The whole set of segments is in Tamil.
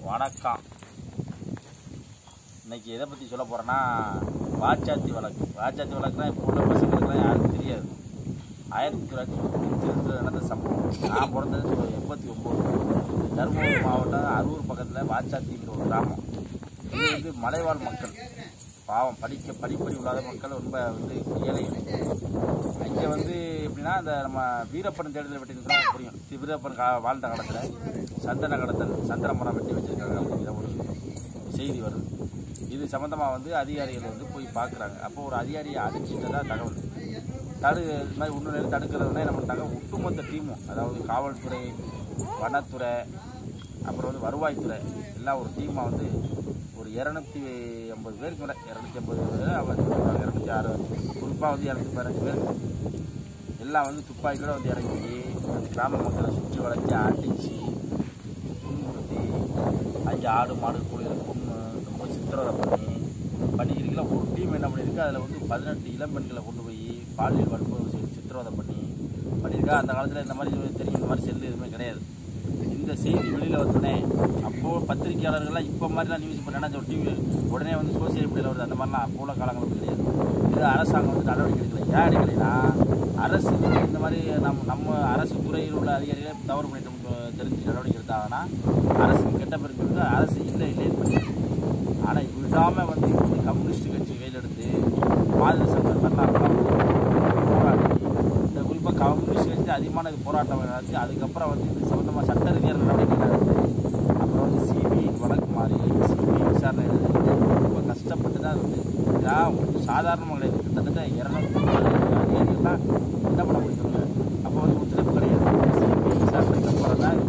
வணக்கம் இன்னைக்கு எதை பற்றி சொல்ல போகிறேன்னா வாச்சாத்தி வழக்கு வாச்சாத்தி வழக்குனா இப்போ உள்ள பசங்களுக்குலாம் யாருக்கும் தெரியாது ஆயிரத்தி தொள்ளாயிரத்தி தொண்ணூற்றி நடந்த சம்பவம் நான் பிறந்தது ஒரு எண்பத்தி ஒம்பது தருமபுரி மாவட்டம் அரூர் பக்கத்தில் வாச்சாத்திங்கிற ஒரு கிராமம் இது வந்து மலைவாழ் மக்கள் பாவம் படிக்க படிப்படி இல்லாத மக்கள் ரொம்ப வந்து ஏழைகள் இங்கே வந்து எப்படின்னா இந்த நம்ம வீரப்பன் தேடுதல் வெட்டிருக்கிறோம் புரியும் தி- வீரப்பன் கா வாழ்ந்த காலத்தில் சந்தன கடத்தல் சந்தன மரம் வெட்டி வச்சிருக்காங்க அப்படிங்கிற ஒரு செய்தி வருது இது சம்மந்தமாக வந்து அதிகாரிகள் வந்து போய் பார்க்குறாங்க அப்போ ஒரு அதிகாரியை அடிச்சுட்டதா தகவல் தடு இது மாதிரி உண்மையில தடுக்கிறதுனே நம்மளுக்கு தகவல் ஒட்டுமொத்த டீமும் அதாவது காவல்துறை வனத்துறை அப்புறம் வந்து வருவாய்த்துறை எல்லாம் ஒரு டீமாக வந்து ஒரு இரநூத்தி ஐம்பது பேருக்கு மேலே இரநூத்தி ஐம்பது இரநூத்தி ஆறு குறிப்பாக வந்து இரநூத்தி பதினஞ்சு பேர் எல்லாம் வந்து துப்பாக்கியோட வந்து இறங்கி அந்த கிராம மக்களை சுற்றி வளைச்சி அடித்து துன்புறுத்தி அஞ்சு ஆடு மாடு கோழிகளை கொண்டு ரொம்ப சித்திரவதை பண்ணி பண்ணிக்கிறீங்களா ஒரு டீம் என்ன பண்ணியிருக்கு அதில் வந்து பதினெட்டு இளம்பெண்களை கொண்டு போய் பாலியல் வன்புணர்வு செய்து சித்திரவதை பண்ணி பண்ணியிருக்கா அந்த காலத்தில் இந்த மாதிரி தெரியும் இந்த மாதிரி செல்லு எதுவுமே கிடையாது இந்த செய்தி வெளியில் வந்தோடனே அப்போது பத்திரிகையாளர்கள்லாம் இப்போ மாதிரிலாம் நியூஸ் பண்ணேன்னா இந்த டிவி உடனே வந்து சோசியல் மீடியாவில் வருது அந்த மாதிரிலாம் அப்போ உள்ள காலங்களுக்கு கிடையாது இது அரசாங்கம் வந்து நடவடிக்கை எடுக்கல ஏன் எடுக்கலைன்னா அரசு வந்து இந்த மாதிரி நம்ம நம்ம அரசு துறையில் உள்ள அதிகாரிகளே தவறு பண்ணிட்டோம் தெரிஞ்சு நடவடிக்கை எடுத்தாங்கன்னா அரசுக்கு கெட்ட பேர் சொல்லிட்டு அரசு இல்லை இல்லைன்னு பண்ணிட்டு ஆனால் விடாமல் வந்து இப்படி கம்யூனிஸ்ட் கட்சி கையில் எடுத்து மாதிரி சங்கம் வரலாறுலாம் போராடி இந்த குறிப்பாக கம்யூனிஸ்ட் கட்சி அதிகமான போராட்டம் நடத்தி அதுக்கப்புறம் வந்து இது சம்மந்தமாக சட்ட ரீதியான நடவடிக்கை எடுத்து அப்புறம் வந்து சிபிஐ வழக்கு மாறி சிபிஐ விசாரணை எடுத்து ரொம்ப கஷ்டப்பட்டு தான் அது வந்து நான் சாதாரணமாக கிடையாது கிட்டத்தட்ட இரநூத்தி அதிகாரிகள்லாம் என்ன பண்ண முடியுங்க அப்போ வந்து ஒத்துழைப்பு கிடையாது சிபிஐ விசாரணைக்கு அப்புறம் தான்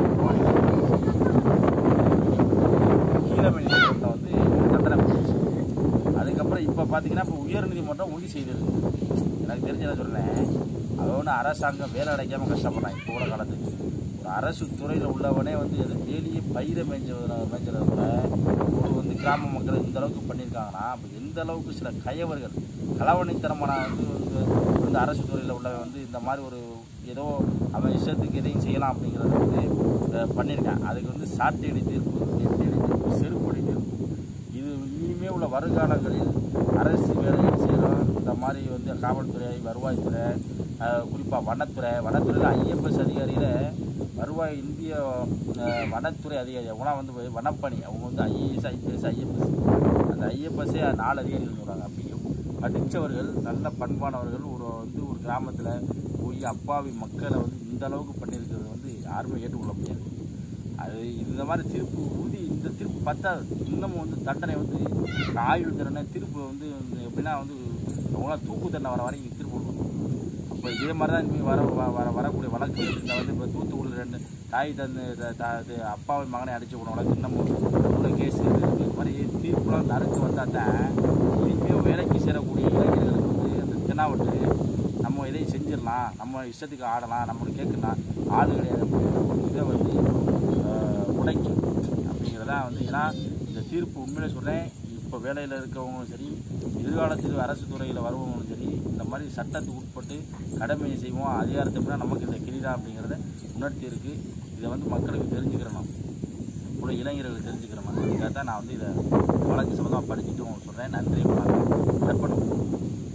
கீழமை நீதிமன்றம் வந்து தண்டனை கொடுத்துச்சு அதுக்கப்புறம் இப்போ பார்த்தீங்கன்னா இப்போ உயர்நீதிமன்றம் உறுதி செய்தது எனக்கு தெரிஞ்ச நான் சொல்கிறேன் அது ஒன்று அரசாங்கம் வேலை அடைக்காமல் கஷ்டப்படுறான் இப்போ உள்ள காலத்துக்கு ஒரு அரசு துறையில் உள்ளவனே வந்து எது டெய்லியே பயிரை மேய்ஞ்ச மேய்ஞ்சதை கூட ஒரு வந்து கிராம மக்கள் இந்த அளவுக்கு பண்ணியிருக்காங்கன்னா அப்போ எந்த அளவுக்கு சில கயவர்கள் களவணித்தனமான வந்து வந்து வந்து அரசு துறையில் உள்ளவன் வந்து இந்த மாதிரி ஒரு ஏதோ அவன் இஷ்டத்துக்கு எதையும் செய்யலாம் அப்படிங்கிறத வந்து அஹ், பண்ணியிருக்கான் அதுக்கு வந்து சாட்டையடி தீர்ப்பு நெட்டடி தீர்ப்பு செருப்படி தீர்ப்பு இது இனிமே உள்ள வருங்காலங்களில் அரசு வேலைகள் செய்கிறோம் இந்த மாதிரி வந்து காவல்துறை வருவாய்த்துறை குறிப்பாக வனத்துறை வனத்துறையில் ஐஎஃப்எஸ் அதிகாரியில் வருவாய் இந்திய அஹ், வனத்துறை அதிகாரி அவங்களாம் வந்து போய் வனப்பணி அவங்க வந்து ஐஏஎஸ் ஐபிஎஸ் ஐஎஃப்எஸ் அந்த ஐஎஃப்எஸ்ஸே நாலு அதிகாரிகள் சொல்கிறாங்க அப்படியும் படித்தவர்கள் நல்ல பண்பானவர்கள் ஒரு வந்து ஒரு கிராமத்தில் போய் அப்பாவி மக்களை வந்து இந்த அளவுக்கு பண்ணியிருக்கிறது வந்து யாருமே ஏற்றுக்கொள்ள முடியாது அது இந்த மாதிரி தீர்ப்பு உறுதி இந்த தீர்ப்பு பத்தாது இன்னமும் வந்து தண்டனை வந்து ஆயுள் தண்டனை தீர்ப்பு வந்து எப்படின்னா வந்து அவங்களாம் தூக்கு தண்டனை வர வரைக்கும் தீர்ப்பு கொடுக்கணும் அப்போ இதே மாதிரி தான் இனிமேல் வர வ- வர வரக்கூடிய வழக்கு இந்த வந்து இப்போ தூத்துக்குடி ரெண்டு தாய் தந்து த- த- இது அப்பாவை மகனை அடிச்சு போன வழக்கு இன்னமும் உள்ள கேஸ் இருக்கு இந்த மாதிரி தீர்ப்புலாம் நறுக்கு வந்தால் தான் இனிமேல் வேலைக்கு சேரக்கூடிய இளைஞர்களுக்கு வந்து அந்த தினாவட்டு நம்ம இதையும் செஞ்சிடலாம் நம்ம இஷ்டத்துக்கு ஆடலாம் நம்மளுக்கு கேட்கலாம் ஆள் கிடையாது அப்படிங்கிற ஒரு இதை வந்து ஆஹ், உடைக்கும் அப்படிங்கிறதா வந்து ஏன்னா இந்த தீர்ப்பு உண்மையிலே சொல்கிறேன் இப்போ வேலையில் இருக்கவங்களும் சரி எதிர்காலத்தில் அரசு துறையில் வருவவங்களும் சரி இந்த மாதிரி சட்டத்துக்கு உட்பட்டு கடமையை செய்வோம் அதிகாரத்தை விட நமக்கு இந்த கிரிதா அப்படிங்கிறத உணர்த்தி இருக்குது இதை வந்து மக்களுக்கு தெரிஞ்சுக்கிறணும் கூட இளைஞர்களுக்கு தெரிஞ்சுக்கிறணும் அதுக்காக தான் நான் வந்து இதை வழக்கு சம்மந்தமாக படிச்சுட்டு உங்களுக்கு சொல்கிறேன் நன்றி வணக்கம் கட் பண்ணுவோம்